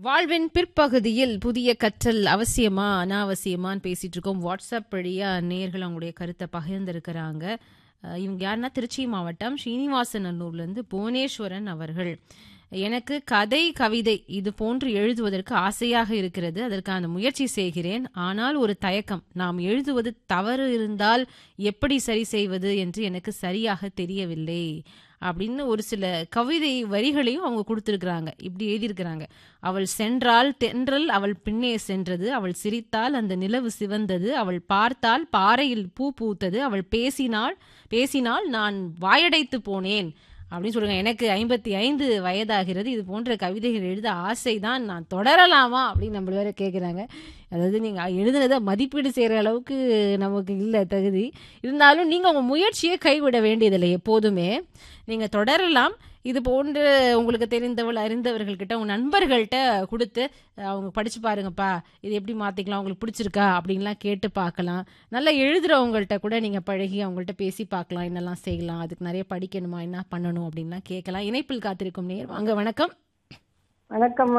வாழ்வின் பிற்பகுதியில் புதிய கற்றல் அவசியமா அனாவசியமான்னு பேசிட்டு இருக்கோம் வாட்ஸ்அப் வழியா நேர்கள் அவங்களுடைய கருத்தை பகிர்ந்திருக்கிறாங்க அஹ் இவங்க யாருன்னா திருச்சி மாவட்டம் ஸ்ரீனிவாசநல்லூர்ல இருந்து புவனேஸ்வரன் அவர்கள் எனக்கு கதை கவிதை இது போன்று எழுதுவதற்கு ஆசையாக இருக்கிறது அதற்கான முயற்சி செய்கிறேன் ஆனால் ஒரு தயக்கம் நாம் எழுதுவது தவறு இருந்தால் எப்படி சரி செய்வது என்று எனக்கு சரியாக தெரியவில்லை அப்படின்னு ஒரு சில கவிதை வரிகளையும் அவங்க கொடுத்துருக்குறாங்க இப்படி எழுதியிருக்கிறாங்க அவள் சென்றால் தென்றல் அவள் பின்னே சென்றது அவள் சிரித்தால் அந்த நிலவு சிவந்தது அவள் பார்த்தால் பாறையில் பூ பூத்தது அவள் பேசினாள் பேசினால் நான் வாயடைத்து போனேன் அப்படின்னு சொல்லுங்க எனக்கு ஐம்பத்தி ஐந்து வயதாகிறது இது போன்ற கவிதைகள் எழுத ஆசைதான் நான் தொடரலாமா அப்படின்னு நம்மள வேற கேட்குறாங்க அதாவது நீங்கள் எழுதுனதை மதிப்பீடு செய்கிற அளவுக்கு நமக்கு இல்லை தகுதி இருந்தாலும் நீங்கள் உங்கள் முயற்சியை கைவிட வேண்டியதில்லை எப்போதுமே நீங்கள் தொடரலாம் இது போன்று உங்களுக்கு தெரிந்தவள் அறிந்தவர்கள்கிட்ட உங்கள் நண்பர்கள்ட்ட கொடுத்து அவங்க படித்து பாருங்கப்பா இது எப்படி மாற்றிக்கலாம் உங்களுக்கு பிடிச்சிருக்கா அப்படின்லாம் கேட்டு பார்க்கலாம் நல்லா எழுதுகிறவங்கள்ட்ட கூட நீங்கள் பழகி அவங்கள்ட்ட பேசி பார்க்கலாம் என்னெல்லாம் செய்யலாம் அதுக்கு நிறைய படிக்கணுமா என்ன பண்ணணும் அப்படின்லாம் கேட்கலாம் இணைப்பில் காத்திருக்கும் நேர் வாங்க வணக்கம் வணக்கம்